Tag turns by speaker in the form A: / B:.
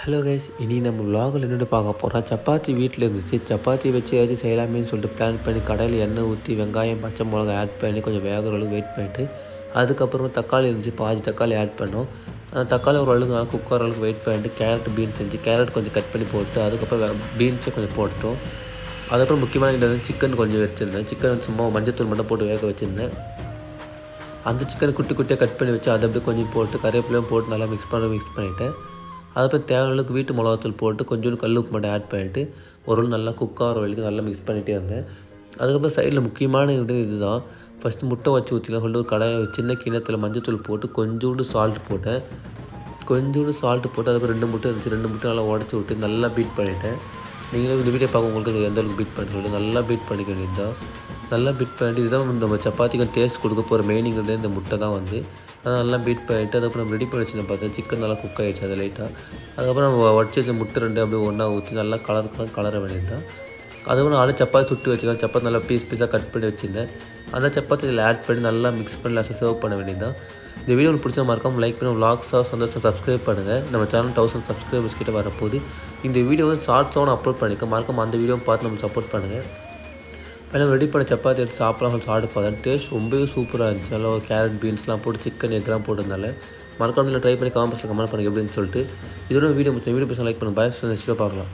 A: hello guys இனி நம்ம vlogல என்னென்னு பார்க்க போகிறோம் சப்பாத்தி வீட்டில் இருந்துச்சு சப்பாத்தி வச்சு ஏதாச்சும் செய்யலாமேன்னு சொல்லிட்டு பிளான் பண்ணி கடையில் எண்ணெய் ஊற்றி வெங்காயம் பச்சை மிளகாய் ஆட் பண்ணி கொஞ்சம் வேகிற அளவுக்கு வெயிட் பண்ணிவிட்டு அதுக்கப்புறமா தக்காளி இருந்துச்சு பாதி தக்காளி ஆட் பண்ணோம் அந்த தக்காளி ஒரு அளவுக்கு நல்லா குக் ஆகிற அளவுக்கு வெயிட் பண்ணிட்டு கேரட் பீன்ஸ் செஞ்சு கேரட் கொஞ்சம் கட் பண்ணி போட்டு அதுக்கப்புறம் பீன்ஸை கொஞ்சம் போட்டுட்டோம் அதுக்கப்புறம் முக்கியமான இங்கே வந்து சிக்கன் கொஞ்சம் வச்சுருந்தேன் சிக்கன் சும்மா மஞ்சத்தூள் மட்டும் போட்டு வேக வச்சுருந்தேன் அந்த சிக்கனை குட்டி குட்டியாக கட் பண்ணி வச்சு அதை அப்படியே கொஞ்சம் போட்டு கருவேப்பிலையும் போட்டு நல்லா மிக்ஸ் பண்ண மிக்ஸ் பண்ணிவிட்டேன் அதுக்கப்புறம் தேவையான அளவுக்கு வீட்டு மிளகாத்தூள் போட்டு கொஞ்சோண்டு கல் உப்பு மட்டும் ஆட் பண்ணிவிட்டு ஒரு நல்லா குக் ஆகிற வரைக்கும் நல்லா மிக்ஸ் பண்ணிகிட்டே இருந்தேன் அதுக்கப்புறம் சைடில் முக்கியமான இது இதுதான் ஃபஸ்ட்டு முட்டை வச்சு ஊற்றிக்கலாம் சொல்லிட்டு ஒரு கடை சின்ன கிணத்துல மஞ்சத்தூள் போட்டு கொஞ்சோண்டு சால்ட் போட்டேன் கொஞ்சோண்டு சால்ட்டு போட்டு அதுக்கப்புறம் ரெண்டு முட்டை இருந்துச்சு ரெண்டு முட்டை நல்லா உடச்சி விட்டு நல்லா பீட் பண்ணிவிட்டேன் நீங்களும் இந்த வீடியோ பார்க்க உங்களுக்கு எந்த அளவுக்கு பீட் பண்ணி சொல்லிட்டு நல்லா பீட் பண்ணிக்க வேண்டியதுதான் நல்லா பீட் பண்ணிட்டு இதுதான் நம்ம சப்பாத்திக்கு டேஸ்ட் கொடுக்க போகிற மெயின் இன்க்ரீடியன் இந்த முட்டை தான் வந்து அதை நல்லா பீட் பண்ணிவிட்டு அதுக்கப்புறம் நம்ம ரெடி பண்ணி வச்சுருந்தேன் பார்த்தா சிக்கன் நல்லா குக் ஆகிடுச்சு அது லைட்டாக அதுக்கப்புறம் நம்ம உடச்சி வச்ச முட்டை ரெண்டு அப்படியே ஒன்றா ஊற்றி நல்லா கலர் கலர வேண்டியது தான் அதுக்கப்புறம் நாலு சப்பாத்தி சுட்டு வச்சுக்கலாம் சப்பாத்தி நல்லா பீஸ் பீஸாக கட் பண்ணி வச்சுருந்தேன் அந்த சப்பாத்தி இதில் ஆட் பண்ணி நல்லா மிக்ஸ் பண்ணி லாஸ்ட்டாக சர்வ் பண்ண வேண்டியது தான் இந்த வீடியோ உங்களுக்கு பிடிச்ச மறக்காம லைக் பண்ணி vlogs-ஆ சந்தோஷம் சப்ஸ்கிரைப் பண்ணுங்கள் நம்ம சேனல் தௌசண்ட் சப்ஸ்கிரைபர்ஸ் கிட்ட வரப்போகுது இந்த வீடியோ வந்து ஷார்ட்ஸாகவும் அப்லோட் பண்ணிக்க மறக்காம அந்த வீடியோ பார்த்து நம்ம சப்போர்ட் பண்ணுங்கள் எல்லாம் ரெடி பண்ண சப்பாத்தி எடுத்து சாப்பிடலாம் சொல்லி சாப்பிட்டு பார்த்தேன் டேஸ்ட் ரொம்பவே சூப்பராக இருந்துச்சு நல்லா ஒரு கேரட் பீன்ஸ்லாம் போட்டு சிக்கன் எக்லாம் போட்டதுனால மறக்காம ட்ரை பண்ணி காம்பஸில் கமெண்ட் பண்ணுங்க எப்படின்னு சொல்லிட்டு இதோட வீடியோ முடிச்ச வீடியோ பேச லைக் பண்ணுங்க பாய் நெக்ஸ்ட் பார்க்கலாம்